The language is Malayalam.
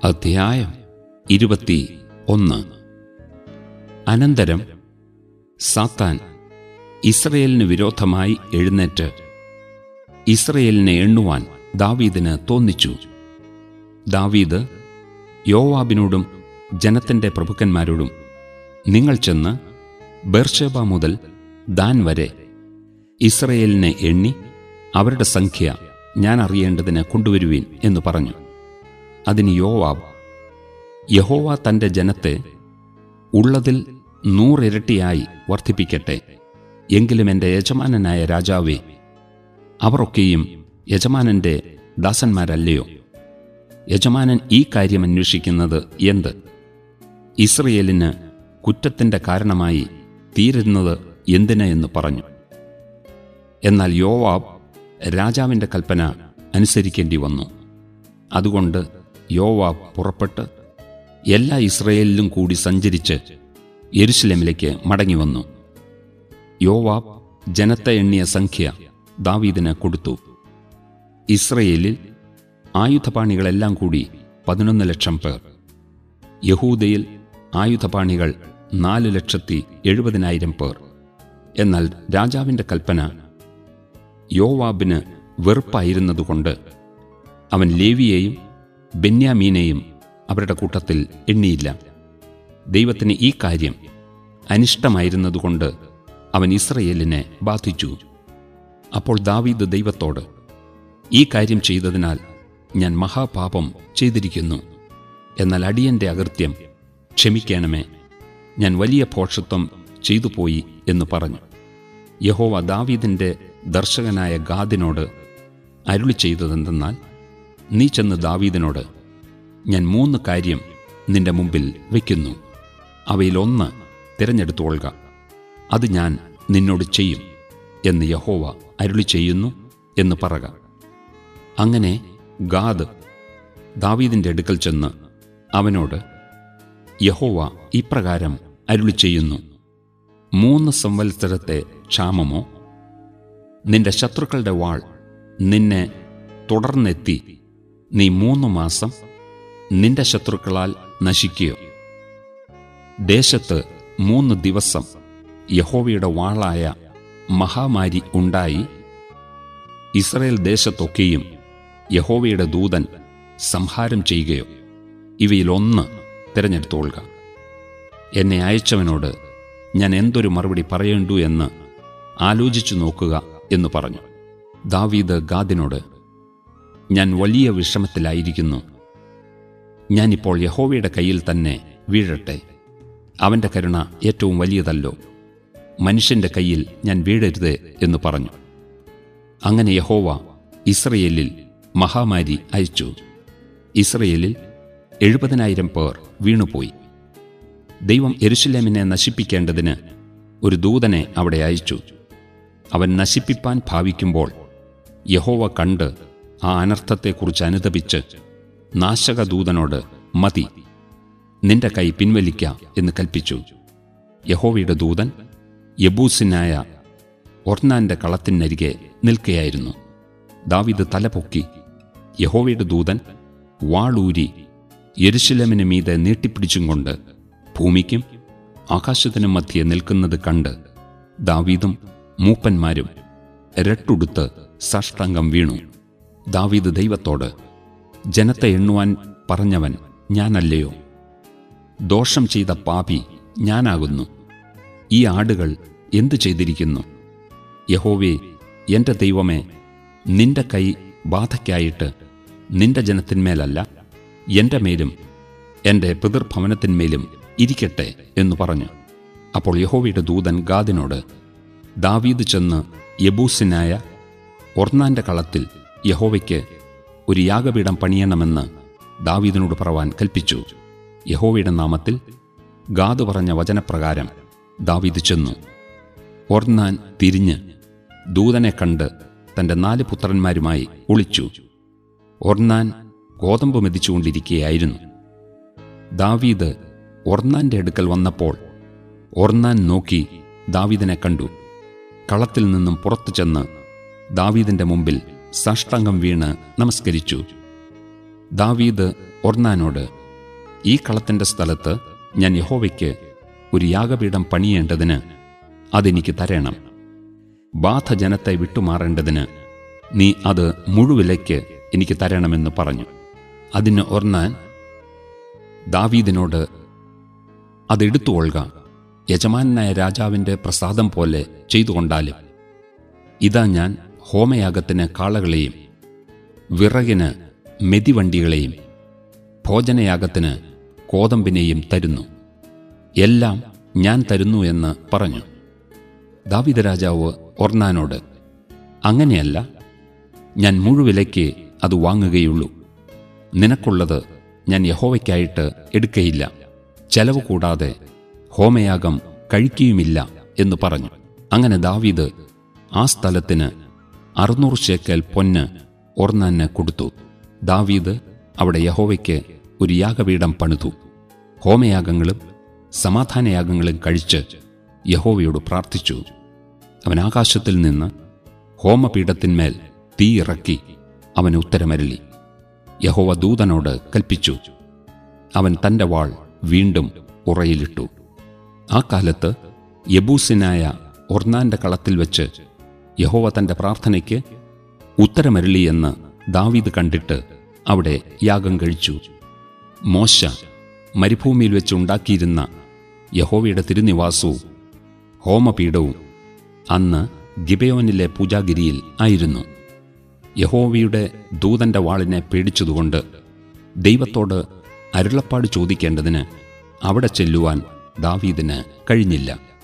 അധ്യായം ഇരുപത്തി ഒന്ന് അനന്തരം സാത്താൻ ഇസ്രയേലിന് വിരോധമായി എഴുന്നേറ്റ് ഇസ്രയേലിനെ എണ്ണുവാൻ ദാവീദിന് തോന്നിച്ചു ദാവീദ് യോവാബിനോടും ജനത്തിന്റെ പ്രഭുക്കന്മാരോടും നിങ്ങൾ ചെന്ന് ബേർഷേബ മുതൽ ദാൻ വരെ ഇസ്രയേലിനെ എണ്ണി അവരുടെ സംഖ്യ ഞാൻ അറിയേണ്ടതിന് കൊണ്ടുവരുവീൻ എന്ന് പറഞ്ഞു അതിന് യോവാബ് യഹോവ തന്റെ ജനത്തെ ഉള്ളതിൽ നൂറിരട്ടിയായി വർദ്ധിപ്പിക്കട്ടെ എങ്കിലും എൻ്റെ യജമാനനായ രാജാവേ അവരൊക്കെയും യജമാനന്റെ ദാസന്മാരല്ലയോ യജമാനൻ ഈ കാര്യം അന്വേഷിക്കുന്നത് എന്ത് ഇസ്രയേലിന് കുറ്റത്തിന്റെ കാരണമായി തീരുന്നത് എന്തിന് എന്ന് പറഞ്ഞു എന്നാൽ യോവാബ് രാജാവിന്റെ കൽപ്പന അനുസരിക്കേണ്ടി വന്നു അതുകൊണ്ട് യോവാബ് പുറപ്പെട്ട് എല്ലാ ഇസ്രയേലിലും കൂടി സഞ്ചരിച്ച് യെരുശലേമിലേക്ക് മടങ്ങിവന്നു യോവാബ് ജനത്തെ എണ്ണിയ സംഖ്യ ദാവീദിന് കൊടുത്തു ഇസ്രയേലിൽ ആയുധപാണികളെല്ലാം കൂടി പതിനൊന്ന് ലക്ഷം പേർ യഹൂദയിൽ ആയുധപാണികൾ നാല് ലക്ഷത്തി എഴുപതിനായിരം പേർ എന്നാൽ രാജാവിന്റെ കൽപ്പന യോവാബിന് വെറുപ്പായിരുന്നതുകൊണ്ട് അവൻ ലേവിയെയും ബെന്യാമീനെയും അവരുടെ കൂട്ടത്തിൽ എണ്ണിയില്ല ദൈവത്തിന് ഈ കാര്യം അനിഷ്ടമായിരുന്നതുകൊണ്ട് അവൻ ഇസ്രയേലിനെ ബാധിച്ചു അപ്പോൾ ദാവീദ് ദൈവത്തോട് ഈ കാര്യം ചെയ്തതിനാൽ ഞാൻ മഹാപാപം ചെയ്തിരിക്കുന്നു എന്നാൽ അടിയന്റെ അകൃത്യം ക്ഷമിക്കണമേ ഞാൻ വലിയ ഭോഷത്വം ചെയ്തുപോയി എന്ന് പറഞ്ഞു യഹോവ ദാവീദിന്റെ ദർശകനായ ഗാദിനോട് അരുളി ചെയ്തതെന്തെന്നാൽ നീ ചെന്ന് ദാവീദിനോട് ഞാൻ മൂന്ന് കാര്യം നിന്റെ മുമ്പിൽ വയ്ക്കുന്നു അവയിലൊന്ന് തിരഞ്ഞെടുത്തുകൊള്ളുക അത് ഞാൻ നിന്നോട് ചെയ്യും എന്ന് യഹോവ അരുളി ചെയ്യുന്നു എന്ന് പറക അങ്ങനെ ഗാദ് ദാവീദിന്റെ അടുക്കൽ ചെന്ന് അവനോട് യഹോവ ഇപ്രകാരം അരുളി ചെയ്യുന്നു മൂന്ന് സംവത്സരത്തെ ക്ഷാമമോ നിന്റെ ശത്രുക്കളുടെ വാൾ നിന്നെ തുടർന്നെത്തി നീ മൂന്ന് മാസം നിന്റെ ശത്രുക്കളാൽ നശിക്കുകയോ ദേശത്ത് മൂന്ന് ദിവസം യഹോവയുടെ വാളായ മഹാമാരി ഉണ്ടായി ഇസ്രയേൽ ദേശത്തൊക്കെയും യഹോവയുടെ ദൂതൻ സംഹാരം ചെയ്യുകയോ ഇവയിലൊന്ന് തിരഞ്ഞെടുത്തോളുക എന്നെ അയച്ചവനോട് ഞാൻ എന്തൊരു മറുപടി പറയേണ്ടു എന്ന് ആലോചിച്ചു നോക്കുക എന്ന് പറഞ്ഞു ദാവീദ് ഗാദിനോട് ഞാൻ വലിയ വിഷമത്തിലായിരിക്കുന്നു ഞാനിപ്പോൾ യഹോവയുടെ കയ്യിൽ തന്നെ വീഴട്ടെ അവന്റെ കരുണ ഏറ്റവും വലിയതല്ലോ മനുഷ്യന്റെ കയ്യിൽ ഞാൻ വീഴരുത് എന്ന് പറഞ്ഞു അങ്ങനെ യഹോവ ഇസ്രയേലിൽ മഹാമാരി അയച്ചു ഇസ്രയേലിൽ എഴുപതിനായിരം പേർ വീണുപോയി ദൈവം എരുശലേമിനെ നശിപ്പിക്കേണ്ടതിന് ഒരു ദൂതനെ അവിടെ അയച്ചു അവൻ നശിപ്പിപ്പാൻ ഭാവിക്കുമ്പോൾ യഹോവ കണ്ട് ആ അനർത്ഥത്തെക്കുറിച്ച് അനുതപിച്ച് നാശകദൂതനോട് മതി നിന്റെ കൈ പിൻവലിക്ക എന്ന് കൽപ്പിച്ചു യഹോവയുടെ ദൂതൻ യബൂസിനായ ഒർണാന്റെ കളത്തിനരികെ നിൽക്കുകയായിരുന്നു ദാവിദ് തലപൊക്കി യഹോവയുടെ ദൂതൻ വാളൂരി യെരുശലമിന് മീതെ നീട്ടിപ്പിടിച്ചും കൊണ്ട് ഭൂമിക്കും ആകാശത്തിനും മധ്യേ നിൽക്കുന്നത് കണ്ട് ദാവീദും മൂപ്പന്മാരും രട്ടുടുത്ത് സാഷ്ടാംഗം വീണു ദാവീദ് ദൈവത്തോട് ജനത്തെ എണ്ണുവാൻ പറഞ്ഞവൻ ഞാനല്ലയോ ദോഷം ചെയ്ത പാപി ഞാനാകുന്നു ഈ ആടുകൾ എന്തു ചെയ്തിരിക്കുന്നു യഹോവേ എന്റെ ദൈവമേ നിന്റെ കൈ ബാധയ്ക്കായിട്ട് നിന്റെ ജനത്തിന്മേലല്ല എന്റെ മേലും എന്റെ പിതൃഭവനത്തിന്മേലും ഇരിക്കട്ടെ എന്ന് പറഞ്ഞു അപ്പോൾ യഹോവയുടെ ദൂതൻ ഗാദിനോട് ദാവീദ് ചെന്ന് യബൂസിനായ ഒർണാന്റെ കളത്തിൽ യഹോവയ്ക്ക് ഒരു യാഗപീഠം പണിയണമെന്ന് ദാവീദിനോട് പറവാൻ കൽപ്പിച്ചു യഹോവയുടെ നാമത്തിൽ ഗാദ് പറഞ്ഞ വചനപ്രകാരം ദാവീദ് ചെന്നു ഒർന്നാൻ തിരിഞ്ഞ് ദൂതനെ കണ്ട് തന്റെ നാല് പുത്രന്മാരുമായി ഒളിച്ചു ഒർന്നാൻ ഗോതമ്പ് മെതിച്ചുകൊണ്ടിരിക്കുകയായിരുന്നു ദാവീദ് ഒർന്നാന്റെ അടുക്കൽ വന്നപ്പോൾ ഒർന്നാൻ നോക്കി ദാവീദിനെ കണ്ടു കളത്തിൽ നിന്നും പുറത്തു ചെന്ന് ദാവീദിന്റെ മുമ്പിൽ സാഷ്ടാംഗം വീണ് നമസ്കരിച്ചു ദാവീദ് ഒർന്നാനോട് ഈ കളത്തിൻ്റെ സ്ഥലത്ത് ഞാൻ യഹോവയ്ക്ക് ഒരു യാഗപീഠം പണിയേണ്ടതിന് അതെനിക്ക് തരണം ബാധ ജനത്തെ വിട്ടുമാറേണ്ടതിന് നീ അത് മുഴുവിലയ്ക്ക് എനിക്ക് തരണമെന്ന് പറഞ്ഞു അതിന് ഒർന്നാൻ ദാവീദിനോട് അതെടുത്തുകൊള്ളുക യജമാനായ രാജാവിൻ്റെ പ്രസാദം പോലെ ചെയ്തുകൊണ്ടാലും ഇതാ ഞാൻ ഹോമയാഗത്തിന് കാളകളെയും വിറകിന് മെതിവണ്ടികളെയും ഭോജനയാഗത്തിന് കോതമ്പിനെയും തരുന്നു എല്ലാം ഞാൻ തരുന്നു എന്ന് പറഞ്ഞു ദാവിദ രാജാവ് ഒർന്നാനോട് അങ്ങനെയല്ല ഞാൻ മുഴുവിലയ്ക്ക് അത് വാങ്ങുകയുള്ളൂ നിനക്കുള്ളത് ഞാൻ യഹോവയ്ക്കായിട്ട് എടുക്കയില്ല ചെലവ് കൂടാതെ ഹോമയാഗം കഴിക്കുകയുമില്ല എന്ന് പറഞ്ഞു അങ്ങനെ ദാവീദ് ആ സ്ഥലത്തിന് അറുന്നൂറ് ശേക്കൽ പൊന്ന് ഒർന്നാന് കൊടുത്തു ദാവീദ് അവിടെ യഹോവയ്ക്ക് ഒരു യാഗപീഠം പണിതു ഹോമയാഗങ്ങളും സമാധാനയാഗങ്ങളും കഴിച്ച് യഹോവയോട് പ്രാർത്ഥിച്ചു അവൻ ആകാശത്തിൽ നിന്ന് ഹോമപീഠത്തിന്മേൽ തീ ഇറക്കി അവൻ ഉത്തരമരളി യഹോവ ദൂതനോട് കൽപ്പിച്ചു അവൻ തന്റെ വാൾ വീണ്ടും ഉറയിലിട്ടു ആ കാലത്ത് യബൂസിനായ ഒർന്നാന്റെ കളത്തിൽ വെച്ച് യഹോവ തന്റെ പ്രാർത്ഥനയ്ക്ക് ഉത്തരമരളിയെന്ന് ദാവീദ് കണ്ടിട്ട് അവിടെ യാഗം കഴിച്ചു മോശ മരുഭൂമിയിൽ വെച്ച് ഉണ്ടാക്കിയിരുന്ന യഹോവയുടെ തിരുനിവാസവും ഹോമപീഠവും അന്ന് ഗിബയോനിലെ പൂജാഗിരിയിൽ ആയിരുന്നു യഹോവയുടെ ദൂതന്റെ വാളിനെ പേടിച്ചതുകൊണ്ട് ദൈവത്തോട് അരുളപ്പാട് ചോദിക്കേണ്ടതിന് അവിടെ ചെല്ലുവാൻ ദാവീദിന് കഴിഞ്ഞില്ല